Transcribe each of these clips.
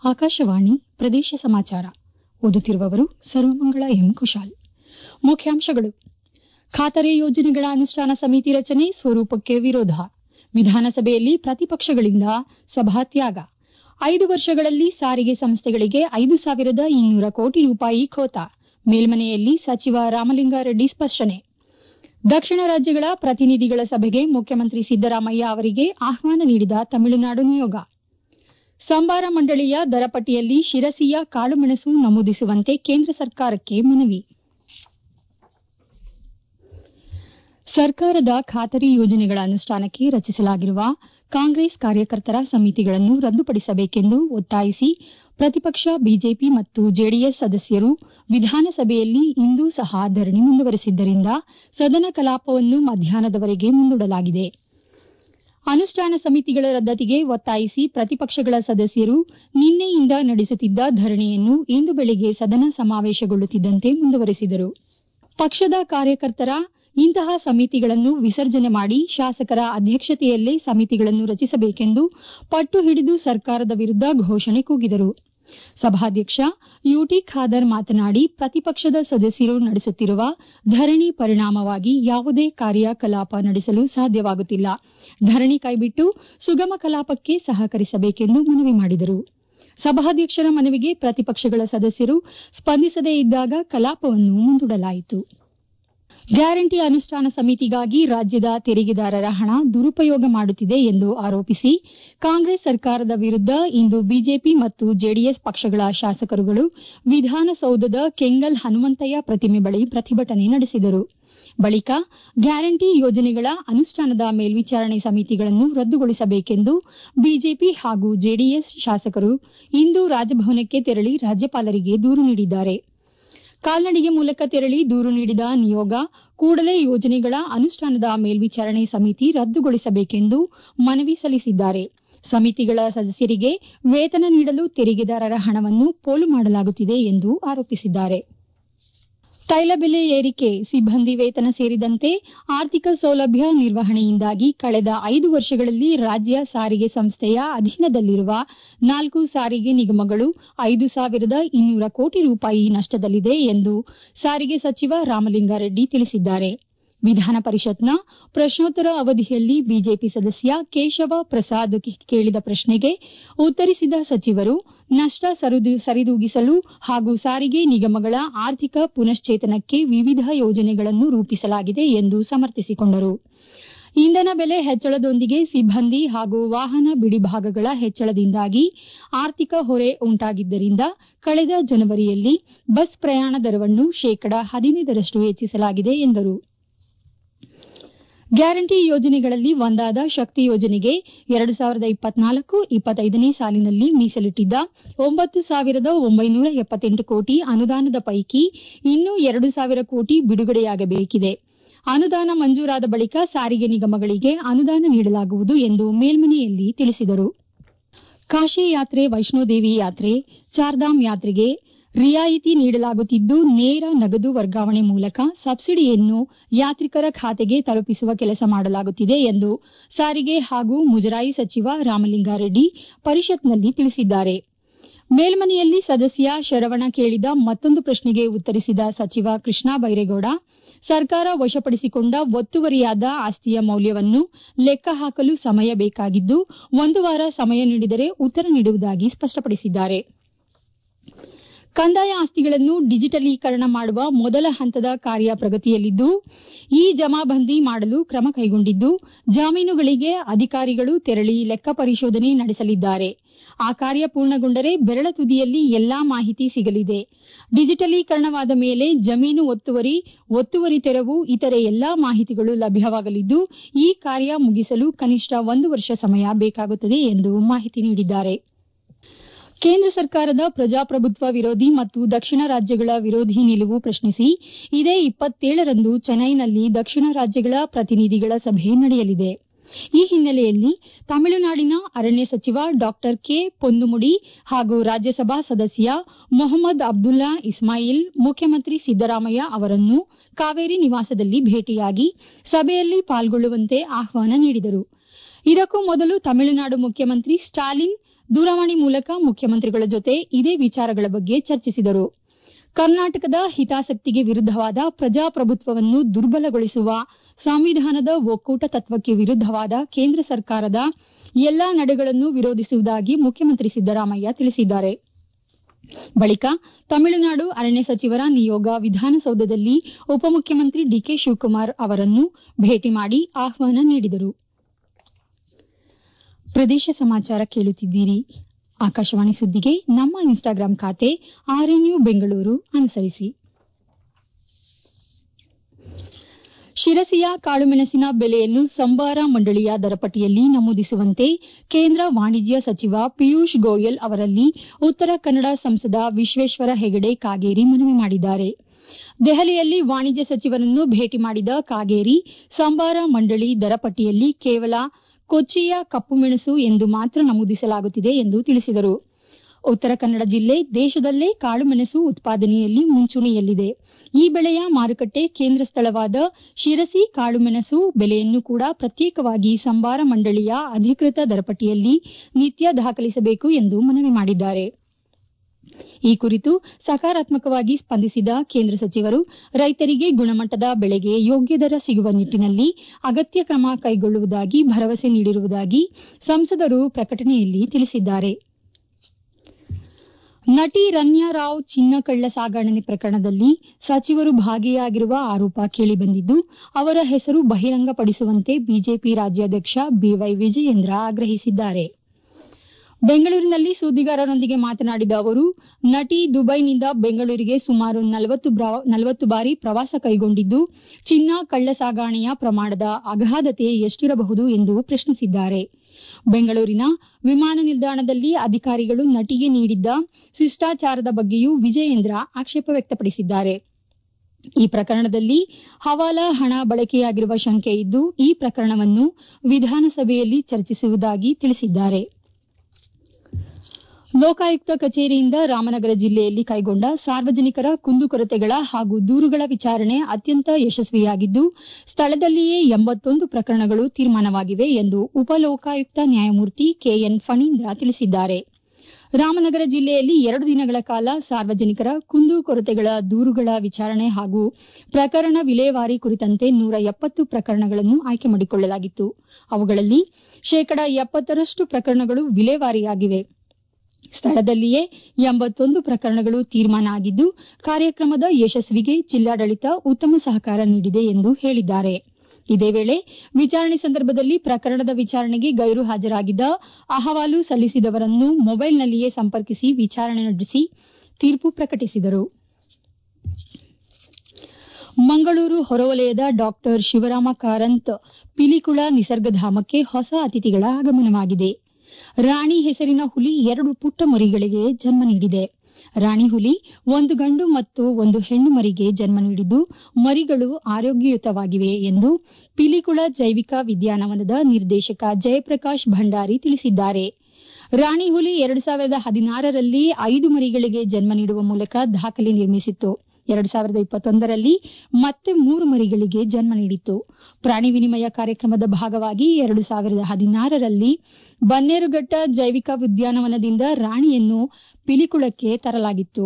ಆಕಾಶವಾಣಿ ಪ್ರದೇಶ ಸಮಾಚಾರ ಓದುತ್ತಿರುವವರು ಸರ್ವಮಂಗಳ ಎಂ ಕುಶಾಲ್ ಮುಖ್ಯಾಂಶಗಳು ಖಾತರಿ ಯೋಜನೆಗಳ ಅನುಷ್ಠಾನ ಸಮಿತಿ ರಚನೆ ಸ್ವರೂಪಕ್ಕೆ ವಿರೋಧ ವಿಧಾನಸಭೆಯಲ್ಲಿ ಪ್ರತಿಪಕ್ಷಗಳಿಂದ ಸಭಾತ್ಯಾಗ ಐದು ವರ್ಷಗಳಲ್ಲಿ ಸಾರಿಗೆ ಸಂಸ್ಥೆಗಳಿಗೆ ಐದು ಸಾವಿರದ ಇನ್ನೂರ ಕೋಟಿ ರೂಪಾಯಿ ಖೋತ ಮೇಲ್ಮನೆಯಲ್ಲಿ ಸಚಿವ ರಾಮಲಿಂಗಾರೆಡ್ಡಿ ಸ್ಪಷ್ಟನೆ ದಕ್ಷಿಣ ರಾಜ್ಯಗಳ ಪ್ರತಿನಿಧಿಗಳ ಸಭೆಗೆ ಮುಖ್ಯಮಂತ್ರಿ ಸಿದ್ದರಾಮಯ್ಯ ಅವರಿಗೆ ಆಹ್ವಾನ ನೀಡಿದ ತಮಿಳುನಾಡು ನಿಯೋಗ ಸಂಬಾರ ಮಂಡಳಿಯ ದರ ಪಟ್ಟಿಯಲ್ಲಿ ಶಿರಸಿಯ ಕಾಳುಮೆಣಸು ನಮೂದಿಸುವಂತೆ ಕೇಂದ್ರ ಸರ್ಕಾರಕ್ಕೆ ಮನವಿ ಸರ್ಕಾರದ ಖಾತರಿ ಯೋಜನೆಗಳ ಅನುಷ್ಠಾನಕ್ಕೆ ರಚಿಸಲಾಗಿರುವ ಕಾಂಗ್ರೆಸ್ ಕಾರ್ಯಕರ್ತರ ಸಮಿತಿಗಳನ್ನು ರದ್ದುಪಡಿಸಬೇಕೆಂದು ಒತ್ತಾಯಿಸಿ ಪ್ರತಿಪಕ್ಷ ಬಿಜೆಪಿ ಮತ್ತು ಜೆಡಿಎಸ್ ಸದಸ್ಯರು ವಿಧಾನಸಭೆಯಲ್ಲಿ ಇಂದೂ ಸಹ ಧರಣಿ ಮುಂದುವರೆಸಿದ್ದರಿಂದ ಸದನ ಕಲಾಪವನ್ನು ಮಧ್ಯಾಹ್ನದವರೆಗೆ ಮುಂದೂಡಲಾಗಿದೆ ಅನುಷ್ಠಾನ ಸಮಿತಿಗಳ ರದ್ದತಿಗೆ ಒತ್ತಾಯಿಸಿ ಪ್ರತಿಪಕ್ಷಗಳ ಸದಸ್ಯರು ನಿನ್ನೆಯಿಂದ ನಡೆಸುತ್ತಿದ್ದ ಧರಣಿಯನ್ನು ಇಂದು ಬೆಳಗ್ಗೆ ಸದನ ಸಮಾವೇಶಗೊಳ್ಳುತ್ತಿದ್ದಂತೆ ಮುಂದುವರೆಸಿದರು ಪಕ್ಷದ ಕಾರ್ಯಕರ್ತರ ಇಂತಹ ಸಮಿತಿಗಳನ್ನು ವಿಸರ್ಜನೆ ಮಾಡಿ ಶಾಸಕರ ಅಧ್ಯಕ್ಷತೆಯಲ್ಲೇ ಸಮಿತಿಗಳನ್ನು ರಚಿಸಬೇಕೆಂದು ಪಟ್ಟು ಹಿಡಿದು ಸರ್ಕಾರದ ವಿರುದ್ದ ಘೋಷಣೆ ಕೂಗಿದರು ಸಭಾಧ್ಯಕ್ಷ ಯುಟಿ ಖಾದರ್ ಮಾತನಾಡಿ ಪ್ರತಿಪಕ್ಷದ ಸದಸ್ಯರು ನಡೆಸುತ್ತಿರುವ ಧರಣಿ ಪರಿಣಾಮವಾಗಿ ಯಾವುದೇ ಕಾರ್ಯಕಲಾಪ ನಡೆಸಲು ಸಾಧ್ಯವಾಗುತ್ತಿಲ್ಲ ಧರಣಿ ಕೈಬಿಟ್ಟು ಸುಗಮ ಕಲಾಪಕ್ಕೆ ಸಹಕರಿಸಬೇಕೆಂದು ಮನವಿ ಮಾಡಿದರು ಸಭಾಧ್ಯಕ್ಷರ ಮನವಿಗೆ ಪ್ರತಿಪಕ್ಷಗಳ ಸದಸ್ಯರು ಸ್ಪಂದಿಸದೇ ಇದ್ದಾಗ ಕಲಾಪವನ್ನು ಮುಂದೂಡಲಾಯಿತು ಗ್ಯಾರಂಟಿ ಅನುಷ್ಠಾನ ಸಮಿತಿಗಾಗಿ ರಾಜ್ಯದ ತೆರಿಗೆದಾರರ ಹಣ ದುರುಪಯೋಗ ಮಾಡುತ್ತಿದೆ ಎಂದು ಆರೋಪಿಸಿ ಕಾಂಗ್ರೆಸ್ ಸರ್ಕಾರದ ವಿರುದ್ದ ಇಂದು ಬಿಜೆಪಿ ಮತ್ತು ಜೆಡಿಎಸ್ ಪಕ್ಷಗಳ ಶಾಸಕರುಗಳು ವಿಧಾನಸೌಧದ ಕೆಂಗಲ್ ಹನುಮಂತಯ್ಯ ಪ್ರತಿಮೆ ಬಳಿ ಪ್ರತಿಭಟನೆ ನಡೆಸಿದರು ಬಳಿಕ ಗ್ಯಾರಂಟಿ ಯೋಜನೆಗಳ ಅನುಷ್ಠಾನದ ಮೇಲ್ವಿಚಾರಣೆ ಸಮಿತಿಗಳನ್ನು ರದ್ದುಗೊಳಿಸಬೇಕೆಂದು ಬಿಜೆಪಿ ಹಾಗೂ ಜೆಡಿಎಸ್ ಶಾಸಕರು ಇಂದು ರಾಜಭವನಕ್ಕೆ ತೆರಳಿ ರಾಜ್ಯಪಾಲರಿಗೆ ದೂರು ನೀಡಿದ್ದಾರೆ ಕಾಲ್ನಡಿಗೆ ಮೂಲಕ ತೆರಳಿ ದೂರು ನೀಡಿದ ನಿಯೋಗ ಕೂಡಲೇ ಯೋಜನೆಗಳ ಅನುಷ್ಠಾನದ ಮೇಲ್ವಿಚಾರಣೆ ಸಮಿತಿ ರದ್ದುಗೊಳಿಸಬೇಕೆಂದು ಮನವಿ ಸಲ್ಲಿಸಿದ್ದಾರೆ ಸಮಿತಿಗಳ ಸದಸ್ಯರಿಗೆ ವೇತನ ನೀಡಲು ತೆರಿಗೆದಾರರ ಹಣವನ್ನು ಪೋಲು ಮಾಡಲಾಗುತ್ತಿದೆ ಎಂದು ಆರೋಪಿಸಿದ್ದಾರೆ ತೈಲ ಬೆಲೆ ಏರಿಕೆ ಸಿಬ್ಬಂದಿ ವೇತನ ಸೇರಿದಂತೆ ಆರ್ಥಿಕ ಸೌಲಭ್ಯ ನಿರ್ವಹಣೆಯಿಂದಾಗಿ ಕಳೆದ ಐದು ವರ್ಷಗಳಲ್ಲಿ ರಾಜ್ಯ ಸಾರಿಗೆ ಸಂಸ್ಥೆಯ ಅಧೀನದಲ್ಲಿರುವ ನಾಲ್ಕು ಸಾರಿಗೆ ನಿಗಮಗಳು ಐದು ಸಾವಿರದ ಇನ್ನೂರ ಕೋಟಿ ರೂಪಾಯಿ ನಷ್ಟದಲ್ಲಿದೆ ಎಂದು ಸಾರಿಗೆ ಸಚಿವ ರಾಮಲಿಂಗಾರೆಡ್ಡಿ ತಿಳಿಸಿದ್ದಾರೆ ವಿಧಾನ ಪರಿಷತ್ನ ಪ್ರಶ್ನೋತ್ತರ ಅವಧಿಯಲ್ಲಿ ಬಿಜೆಪಿ ಸದಸ್ಯ ಕೇಶವ ಪ್ರಸಾದ್ ಕೇಳಿದ ಪ್ರಶ್ನೆಗೆ ಉತ್ತರಿಸಿದ ಸಚಿವರು ನಷ್ಟ ಸರಿದೂಗಿಸಲು ಹಾಗೂ ಸಾರಿಗೆ ನಿಗಮಗಳ ಆರ್ಥಿಕ ಪುನಶ್ಚೇತನಕ್ಕೆ ವಿವಿಧ ಯೋಜನೆಗಳನ್ನು ರೂಪಿಸಲಾಗಿದೆ ಎಂದು ಸಮರ್ಥಿಸಿಕೊಂಡರು ಇಂಧನ ಬೆಲೆ ಹೆಚ್ಚಳದೊಂದಿಗೆ ಸಿಬ್ಬಂದಿ ಹಾಗೂ ವಾಹನ ಬಿಡಿಭಾಗಗಳ ಹೆಚ್ಚಳದಿಂದಾಗಿ ಆರ್ಥಿಕ ಹೊರೆ ಉಂಟಾಗಿದ್ದರಿಂದ ಕಳೆದ ಜನವರಿಯಲ್ಲಿ ಬಸ್ ಪ್ರಯಾಣ ದರವನ್ನು ಶೇಕಡ ಹದಿನೈದರಷ್ಟು ಹೆಚ್ಚಿಸಲಾಗಿದೆ ಎಂದರು ಗ್ಯಾರಂಟಿ ಯೋಜನೆಗಳಲ್ಲಿ ಒಂದಾದ ಶಕ್ತಿ ಯೋಜನೆಗೆ ಎರಡು ಸಾವಿರದ ಇಪ್ಪತ್ನಾಲ್ಕು ಇಪ್ಪತ್ತೈದನೇ ಸಾಲಿನಲ್ಲಿ ಮೀಸಲಿಟ್ಟಿದ್ದ ಒಂಬತ್ತು ಸಾವಿರದ ಒಂಬೈನೂರ ಎಪ್ಪತ್ತೆಂಟು ಕೋಟಿ ಅನುದಾನದ ಪೈಕಿ ಇನ್ನೂ ಎರಡು ಸಾವಿರ ಕೋಟಿ ಬಿಡುಗಡೆಯಾಗಬೇಕಿದೆ ಅನುದಾನ ಮಂಜೂರಾದ ಬಳಿಕ ಸಾರಿಗೆ ನಿಗಮಗಳಿಗೆ ಅನುದಾನ ನೀಡಲಾಗುವುದು ಎಂದು ಮೇಲ್ಮನೆಯಲ್ಲಿ ತಿಳಿಸಿದರು ಕಾಶಿ ಯಾತ್ರೆ ವೈಷ್ಣೋದೇವಿ ಯಾತ್ರೆ ಚಾರ್ಧಾಮ್ ಯಾತ್ರೆಗೆ ರಿಯಾಯಿತಿ ನೀಡಲಾಗುತ್ತಿದ್ದು ನೇರ ನಗದು ವರ್ಗಾವಣೆ ಮೂಲಕ ಸಬ್ಸಿಡಿಯನ್ನು ಯಾತ್ರಿಕರ ಖಾತೆಗೆ ತಲುಪಿಸುವ ಕೆಲಸ ಮಾಡಲಾಗುತ್ತಿದೆ ಎಂದು ಸಾರಿಗೆ ಹಾಗೂ ಮುಜರಾಯಿ ಸಚಿವ ರಾಮಲಿಂಗಾರೆಡ್ಡಿ ಪರಿಷತ್ನಲ್ಲಿ ತಿಳಿಸಿದ್ದಾರೆ ಮೇಲ್ಮನೆಯಲ್ಲಿ ಸದಸ್ಯ ಶರವಣ ಕೇಳಿದ ಮತ್ತೊಂದು ಪ್ರಶ್ನೆಗೆ ಉತ್ತರಿಸಿದ ಸಚಿವ ಕೃಷ್ಣ ಬೈರೇಗೌಡ ಸರ್ಕಾರ ವಶಪಡಿಸಿಕೊಂಡ ಒತ್ತುವರಿಯಾದ ಆಸ್ತಿಯ ಮೌಲ್ಯವನ್ನು ಲೆಕ್ಕ ಹಾಕಲು ಸಮಯ ಬೇಕಾಗಿದ್ದು ಒಂದು ವಾರ ಸಮಯ ನೀಡಿದರೆ ಉತ್ತರ ನೀಡುವುದಾಗಿ ಸ್ಪಷ್ಟಪಡಿಸಿದ್ದಾರೆ ಕಂದಾಯ ಆಸ್ತಿಗಳನ್ನು ಡಿಜಿಟಲೀಕರಣ ಮಾಡುವ ಮೊದಲ ಹಂತದ ಕಾರ್ಯ ಪ್ರಗತಿಯಲ್ಲಿದ್ದು ಇ ಜಮಾಬಂದಿ ಮಾಡಲು ಕ್ರಮ ಕೈಗೊಂಡಿದ್ದು ಜಾಮೀನುಗಳಿಗೆ ಅಧಿಕಾರಿಗಳು ತೆರಳಿ ಲೆಕ್ಕ ಪರಿಶೋಧನೆ ನಡೆಸಲಿದ್ದಾರೆ ಆ ಕಾರ್ಯ ಪೂರ್ಣಗೊಂಡರೆ ಬೆರಳ ತುದಿಯಲ್ಲಿ ಎಲ್ಲಾ ಮಾಹಿತಿ ಸಿಗಲಿದೆ ಡಿಜಿಟಲೀಕರಣವಾದ ಮೇಲೆ ಜಮೀನು ಒತ್ತುವರಿ ಒತ್ತುವರಿ ತೆರವು ಇತರೆ ಎಲ್ಲಾ ಮಾಹಿತಿಗಳು ಲಭ್ಯವಾಗಲಿದ್ದು ಈ ಕಾರ್ಯ ಮುಗಿಸಲು ಕನಿಷ್ಠ ಒಂದು ವರ್ಷ ಸಮಯ ಬೇಕಾಗುತ್ತದೆ ಎಂದು ಮಾಹಿತಿ ನೀಡಿದ್ದಾರೆ ಕೇಂದ್ರ ಸರ್ಕಾರದ ಪ್ರಜಾಪ್ರಭುತ್ವ ವಿರೋಧಿ ಮತ್ತು ದಕ್ಷಿಣ ರಾಜ್ಯಗಳ ವಿರೋಧಿ ನಿಲುವು ಪ್ರಶ್ನಿಸಿ ಇದೇ ಇಪ್ಪತ್ತೇಳರಂದು ಚೆನ್ನೈನಲ್ಲಿ ದಕ್ಷಿಣ ರಾಜ್ಯಗಳ ಪ್ರತಿನಿಧಿಗಳ ಸಭೆ ನಡೆಯಲಿದೆ ಈ ಹಿನ್ನೆಲೆಯಲ್ಲಿ ತಮಿಳುನಾಡಿನ ಅರಣ್ಯ ಸಚಿವ ಡಾ ಕೆ ಪೊನ್ನುಮುಡಿ ಹಾಗೂ ರಾಜ್ಯಸಭಾ ಸದಸ್ಯ ಮೊಹಮ್ಮದ್ ಅಬ್ದುಲ್ಲಾ ಇಸ್ಮಾಯಿಲ್ ಮುಖ್ಯಮಂತ್ರಿ ಸಿದ್ದರಾಮಯ್ಯ ಅವರನ್ನು ಕಾವೇರಿ ನಿವಾಸದಲ್ಲಿ ಭೇಟಿಯಾಗಿ ಸಭೆಯಲ್ಲಿ ಪಾಲ್ಗೊಳ್ಳುವಂತೆ ಆಹ್ವಾನ ನೀಡಿದರು ಇದಕ್ಕೂ ಮೊದಲು ತಮಿಳುನಾಡು ಮುಖ್ಯಮಂತ್ರಿ ಸ್ಟಾಲಿನ್ ದೂರವಾಣಿ ಮೂಲಕ ಮುಖ್ಯಮಂತ್ರಿಗಳ ಜೊತೆ ಇದೇ ವಿಚಾರಗಳ ಬಗ್ಗೆ ಚರ್ಚಿಸಿದರು ಕರ್ನಾಟಕದ ಹಿತಾಸಕ್ತಿಗೆ ವಿರುದ್ದವಾದ ಪ್ರಜಾಪ್ರಭುತ್ವವನ್ನು ದುರ್ಬಲಗೊಳಿಸುವ ಸಂವಿಧಾನದ ಒಕ್ಕೂಟ ತತ್ವಕ್ಕೆ ವಿರುದ್ದವಾದ ಕೇಂದ್ರ ಸರ್ಕಾರದ ಎಲ್ಲಾ ನಡೆಗಳನ್ನು ವಿರೋಧಿಸುವುದಾಗಿ ಮುಖ್ಯಮಂತ್ರಿ ಸಿದ್ದರಾಮಯ್ಯ ತಿಳಿಸಿದ್ದಾರೆ ಬಳಿಕ ತಮಿಳುನಾಡು ಅರಣ್ಯ ಸಚಿವರ ನಿಯೋಗ ವಿಧಾನಸೌಧದಲ್ಲಿ ಉಪಮುಖ್ಯಮಂತ್ರಿ ಡಿಕೆ ಶಿವಕುಮಾರ್ ಅವರನ್ನು ಭೇಟಿ ಮಾಡಿ ಆಹ್ವಾನ ನೀಡಿದರು ಪ್ರದೇಶ ಸಮಾಚಾರ ಕೇಳುತ್ತಿದ್ದೀರಿ ಆಕಾಶವಾಣಿ ಸುದ್ದಿಗೆ ನಮ್ಮ ಇನ್ಸ್ಟಾಗ್ರಾಂ ಖಾತೆ ಆರ್ಎನ್ಯು ಬೆಂಗಳೂರು ಅನುಸರಿಸಿ ಶಿರಸಿಯ ಕಾಳುಮೆಣಸಿನ ಬೆಲೆಯನ್ನು ಸಂಬಾರ ಮಂಡಳಿಯ ದರಪಟ್ಟಿಯಲ್ಲಿ ನಮೂದಿಸುವಂತೆ ಕೇಂದ್ರ ವಾಣಿಜ್ಯ ಸಚಿವ ಪಿಯೂಷ್ ಗೋಯಲ್ ಅವರಲ್ಲಿ ಉತ್ತರ ಕನ್ನಡ ಸಂಸದ ವಿಶ್ವೇಶ್ವರ ಹೆಗಡೆ ಕಾಗೇರಿ ಮನವಿ ಮಾಡಿದ್ದಾರೆ ದೆಹಲಿಯಲ್ಲಿ ವಾಣಿಜ್ಯ ಸಚಿವರನ್ನು ಭೇಟಿ ಮಾಡಿದ ಕಾಗೇರಿ ಸಂಬಾರ ಮಂಡಳಿ ದರಪಟ್ಟಿಯಲ್ಲಿ ಕೇವಲ ಕೊಚ್ಚಿಯ ಕಪ್ಪು ಮೆಣಸು ಎಂದು ಮಾತ್ರ ನಮೂದಿಸಲಾಗುತ್ತಿದೆ ಎಂದು ತಿಳಿಸಿದರು ಉತ್ತರ ಕನ್ನಡ ಜಿಲ್ಲೆ ದೇಶದಲ್ಲೇ ಕಾಳುಮೆಣಸು ಉತ್ಪಾದನೆಯಲ್ಲಿ ಮುಂಚೂಣಿಯಲ್ಲಿದೆ ಈ ಬೆಳೆಯ ಮಾರುಕಟ್ಟೆ ಕೇಂದ್ರ ಸ್ಥಳವಾದ ಶಿರಸಿ ಕಾಳುಮೆಣಸು ಬೆಲೆಯನ್ನು ಕೂಡ ಪ್ರತ್ಯೇಕವಾಗಿ ಸಂಬಾರ ಮಂಡಳಿಯ ಅಧಿಕೃತ ದರಪಟ್ಟಿಯಲ್ಲಿ ನಿತ್ಯ ದಾಖಲಿಸಬೇಕು ಎಂದು ಮನವಿ ಮಾಡಿದ್ದಾರೆ ಈ ಕುರಿತು ಸಕಾರಾತ್ಮಕವಾಗಿ ಸ್ಪಂದಿಸಿದ ಕೇಂದ್ರ ಸಚಿವರು ರೈತರಿಗೆ ಗುಣಮಟ್ಟದ ಬೆಳೆಗೆ ಯೋಗ್ಯ ದರ ಸಿಗುವ ನಿಟ್ಟಿನಲ್ಲಿ ಅಗತ್ಯ ಕ್ರಮ ಕೈಗೊಳ್ಳುವುದಾಗಿ ಭರವಸೆ ನೀಡಿರುವುದಾಗಿ ಸಂಸದರು ಪ್ರಕಟಣೆಯಲ್ಲಿ ತಿಳಿಸಿದ್ದಾರೆ ನಟಿ ರನ್ಯಾ ರಾವ್ ಚಿನ್ನ ಕಳ್ಳ ಸಾಗಣೆ ಪ್ರಕರಣದಲ್ಲಿ ಸಚಿವರು ಭಾಗಿಯಾಗಿರುವ ಆರೋಪ ಕೇಳಿಬಂದಿದ್ದು ಅವರ ಹೆಸರು ಬಹಿರಂಗಪಡಿಸುವಂತೆ ಬಿಜೆಪಿ ರಾಜ್ಯಾಧ್ಯಕ್ಷ ಬಿವೈ ವಿಜಯೇಂದ್ರ ಆಗ್ರಹಿಸಿದ್ದಾರೆ ಬೆಂಗಳೂರಿನಲ್ಲಿ ಸುದ್ದಿಗಾರರೊಂದಿಗೆ ಮಾತನಾಡಿದ ಅವರು ನಟಿ ದುಬೈನಿಂದ ಬೆಂಗಳೂರಿಗೆ ಸುಮಾರು ನಲವತ್ತು ಬಾರಿ ಪ್ರವಾಸ ಕೈಗೊಂಡಿದ್ದು ಚಿನ್ನ ಕಳ್ಳ ಸಾಗಣೆಯ ಪ್ರಮಾಣದ ಅಗಾಧತೆ ಎಷ್ಟಿರಬಹುದು ಎಂದು ಪ್ರಶ್ನಿಸಿದ್ದಾರೆ ಬೆಂಗಳೂರಿನ ವಿಮಾನ ನಿಲ್ದಾಣದಲ್ಲಿ ಅಧಿಕಾರಿಗಳು ನಟಿಗೆ ನೀಡಿದ್ದ ಶಿಷ್ಟಾಚಾರದ ಬಗ್ಗೆಯೂ ವಿಜಯೇಂದ್ರ ಆಕ್ಷೇಪ ವ್ಯಕ್ತಪಡಿಸಿದ್ದಾರೆ ಈ ಪ್ರಕರಣದಲ್ಲಿ ಹವಾಲಾ ಹಣ ಬಳಕೆಯಾಗಿರುವ ಶಂಕೆ ಇದ್ದು ಈ ಪ್ರಕರಣವನ್ನು ವಿಧಾನಸಭೆಯಲ್ಲಿ ಚರ್ಚಿಸುವುದಾಗಿ ತಿಳಿಸಿದ್ದಾರೆ ಲೋಕಾಯುಕ್ತ ಕಚೇರಿಯಿಂದ ರಾಮನಗರ ಜಿಲ್ಲೆಯಲ್ಲಿ ಕೈಗೊಂಡ ಸಾರ್ವಜನಿಕರ ಕುಂದುಕೊರತೆಗಳ ಹಾಗೂ ದೂರುಗಳ ವಿಚಾರಣೆ ಅತ್ಯಂತ ಯಶಸ್ವಿಯಾಗಿದ್ದು ಸ್ಥಳದಲ್ಲಿಯೇ ಎಂಬತ್ತೊಂದು ಪ್ರಕರಣಗಳು ತೀರ್ಮಾನವಾಗಿವೆ ಎಂದು ಉಪಲೋಕಾಯುಕ್ತ ನ್ಯಾಯಮೂರ್ತಿ ಕೆಎನ್ ಫಣೀಂದ್ರ ತಿಳಿಸಿದ್ದಾರೆ ರಾಮನಗರ ಜಿಲ್ಲೆಯಲ್ಲಿ ಎರಡು ದಿನಗಳ ಕಾಲ ಸಾರ್ವಜನಿಕರ ಕುಂದುಕೊರತೆಗಳ ದೂರುಗಳ ವಿಚಾರಣೆ ಹಾಗೂ ಪ್ರಕರಣ ವಿಲೇವಾರಿ ಕುರಿತಂತೆ ನೂರ ಎಪ್ಪತ್ತು ಪ್ರಕರಣಗಳನ್ನು ಆಯ್ಕೆ ಮಾಡಿಕೊಳ್ಳಲಾಗಿತ್ತು ಅವುಗಳಲ್ಲಿ ಶೇಕಡಾ ಎಪ್ಪತ್ತರಷ್ಟು ಪ್ರಕರಣಗಳು ವಿಲೇವಾರಿಯಾಗಿವೆ ಸ್ಥಳದಲ್ಲಿಯೇ ಎಂಬತ್ತೊಂದು ಪ್ರಕರಣಗಳು ತೀರ್ಮಾನ ಆಗಿದ್ದು ಕಾರ್ಯಕ್ರಮದ ಯಶಸ್ವಿಗೆ ಜಿಲ್ಲಾಡಳಿತ ಉತ್ತಮ ಸಹಕಾರ ನೀಡಿದೆ ಎಂದು ಹೇಳಿದ್ದಾರೆ ಇದೇ ವೇಳೆ ವಿಚಾರಣೆ ಸಂದರ್ಭದಲ್ಲಿ ಪ್ರಕರಣದ ವಿಚಾರಣೆಗೆ ಗೈರು ಹಾಜರಾಗಿದ್ದ ಅಹವಾಲು ಸಲ್ಲಿಸಿದವರನ್ನು ಮೊಬೈಲ್ನಲ್ಲಿಯೇ ಸಂಪರ್ಕಿಸಿ ವಿಚಾರಣೆ ನಡೆಸಿ ತೀರ್ಪು ಪ್ರಕಟಿಸಿದರು ಮಂಗಳೂರು ಹೊರವಲಯದ ಡಾಕ್ಟರ್ ಶಿವರಾಮ ಕಾರಂತ್ ಪಿಲಿಕುಳ ನಿಸರ್ಗಧಾಮಕ್ಕೆ ಹೊಸ ಅತಿಥಿಗಳ ಆಗಮನವಾಗಿದೆ ರಾಣಿ ಹೆಸರಿನ ಹುಲಿ ಎರಡು ಪುಟ್ಟ ಮರಿಗಳಿಗೆ ಜನ್ಮ ನೀಡಿದೆ ರಾಣಿ ಹುಲಿ ಒಂದು ಗಂಡು ಮತ್ತು ಒಂದು ಹೆಣ್ಣು ಮರಿಗೆ ಜನ್ಮ ನೀಡಿದ್ದು ಮರಿಗಳು ಆರೋಗ್ಯಯುತವಾಗಿವೆ ಎಂದು ಪಿಲಿಕುಳ ಜೈವಿಕ ವಿದ್ಯಾನವನದ ನಿರ್ದೇಶಕ ಜಯಪ್ರಕಾಶ್ ಭಂಡಾರಿ ತಿಳಿಸಿದ್ದಾರೆ ರಾಣಿ ಹುಲಿ ಎರಡು ಸಾವಿರದ ಹದಿನಾರರಲ್ಲಿ ಐದು ಮರಿಗಳಿಗೆ ಜನ್ಮ ನೀಡುವ ಮೂಲಕ ದಾಖಲೆ ನಿರ್ಮಿಸಿತ್ತು ಎರಡು ಸಾವಿರದ ಇಪ್ಪತ್ತೊಂದರಲ್ಲಿ ಮತ್ತೆ ಮೂರು ಮರಿಗಳಿಗೆ ಜನ್ಮ ನೀಡಿತ್ತು ಪ್ರಾಣಿ ವಿನಿಮಯ ಕಾರ್ಯಕ್ರಮದ ಭಾಗವಾಗಿ ಎರಡು ಸಾವಿರದ ಹದಿನಾರರಲ್ಲಿ ಬನ್ನೇರುಘಟ್ಟ ಜೈವಿಕ ಉದ್ಯಾನವನದಿಂದ ರಾಣಿಯನ್ನು ಪಿಲಿಕುಳಕ್ಕೆ ತರಲಾಗಿತ್ತು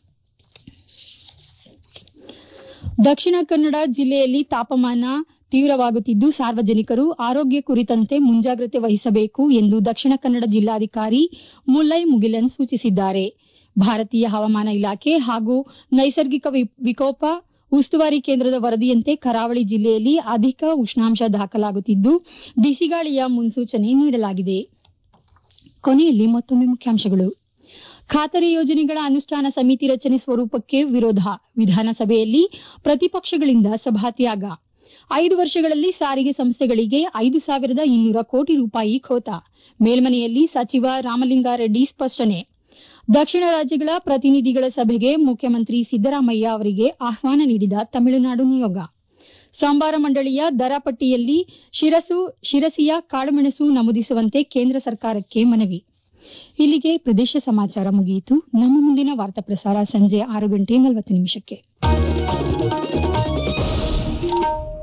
ದಕ್ಷಿಣ ಕನ್ನಡ ಜಿಲ್ಲೆಯಲ್ಲಿ ತಾಪಮಾನ ತೀವ್ರವಾಗುತ್ತಿದ್ದು ಸಾರ್ವಜನಿಕರು ಆರೋಗ್ಯ ಕುರಿತಂತೆ ಮುಂಜಾಗ್ರತೆ ವಹಿಸಬೇಕು ಎಂದು ದಕ್ಷಿಣ ಕನ್ನಡ ಜಿಲ್ಲಾಧಿಕಾರಿ ಮುಲ್ಲೈ ಮುಗಿಲನ್ ಸೂಚಿಸಿದ್ದಾರೆ ಭಾರತೀಯ ಹವಾಮಾನ ಇಲಾಖೆ ಹಾಗೂ ನೈಸರ್ಗಿಕ ವಿಕೋಪ ಉಸ್ತುವಾರಿ ಕೇಂದ್ರದ ವರದಿಯಂತೆ ಕರಾವಳಿ ಜಿಲ್ಲೆಯಲ್ಲಿ ಅಧಿಕ ಉಷ್ಣಾಂಶ ದಾಖಲಾಗುತ್ತಿದ್ದು ಬಿಸಿಗಾಳಿಯ ಮುನ್ಸೂಚನೆ ನೀಡಲಾಗಿದೆ ಕೊನೆಯಲ್ಲಿ ಮತ್ತೊಮ್ಮೆ ಮುಖ್ಯಾಂಶಗಳು ಖಾತರಿ ಯೋಜನೆಗಳ ಅನುಷ್ಠಾನ ಸಮಿತಿ ರಚನೆ ಸ್ವರೂಪಕ್ಕೆ ವಿರೋಧ ವಿಧಾನಸಭೆಯಲ್ಲಿ ಪ್ರತಿಪಕ್ಷಗಳಿಂದ ಸಭಾತ್ಯಾಗ ಐದು ವರ್ಷಗಳಲ್ಲಿ ಸಾರಿಗೆ ಸಂಸ್ಥೆಗಳಿಗೆ ಐದು ಸಾವಿರದ ಇನ್ನೂರ ಕೋಟಿ ರೂಪಾಯಿ ಖೋತ ಮೇಲ್ಮನೆಯಲ್ಲಿ ಸಚಿವ ರಾಮಲಿಂಗಾರೆಡ್ಡಿ ಸ್ಪಷ್ಟನೆ ದಕ್ಷಿಣ ರಾಜ್ಯಗಳ ಪ್ರತಿನಿಧಿಗಳ ಸಭೆಗೆ ಮುಖ್ಯಮಂತ್ರಿ ಸಿದ್ದರಾಮಯ್ಯ ಅವರಿಗೆ ಆಹ್ವಾನ ನೀಡಿದ ತಮಿಳುನಾಡು ನಿಯೋಗ ಸಂಬಾರ ಮಂಡಳಿಯ ದರ ಪಟ್ಟಿಯಲ್ಲಿ ಶಿರಸಿಯ ಕಾಳುಮೆಣಸು ನಮೂದಿಸುವಂತೆ ಕೇಂದ್ರ ಸರ್ಕಾರಕ್ಕೆ ಮನವಿ ಇಲ್ಲಿಗೆ ಪ್ರದೇಶ ಸಮಾಚಾರ ಮುಗಿಯಿತು ನಮ್ಮ ಮುಂದಿನ ವಾರ್ತಾ ಪ್ರಸಾರ ಸಂಜೆ ಆರು ಗಂಟೆ ನಲವತ್ತು ನಿಮಿಷಕ್ಕೆ